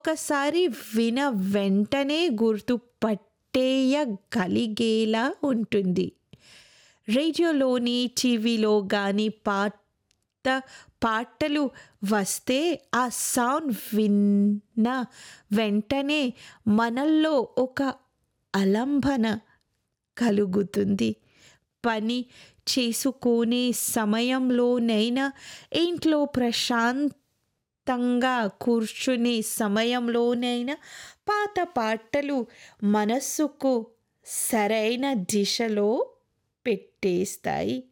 ఒకసారి విన వెంటనే గుర్తుపట్టేయగలిగేలా ఉంటుంది రేడియోలోని టీవీలో కానీ పాత పాటలు వస్తే ఆ సౌండ్ విన్న వెంటనే మనల్లో ఒక అలంబన కలుగుతుంది పని చేసుకునే సమయంలోనైనా ఇంట్లో ప్రశాంతంగా కూర్చునే సమయంలోనైనా పాత పాటలు మనస్సుకు సరైన దిశలో పెట్టేస్తాయి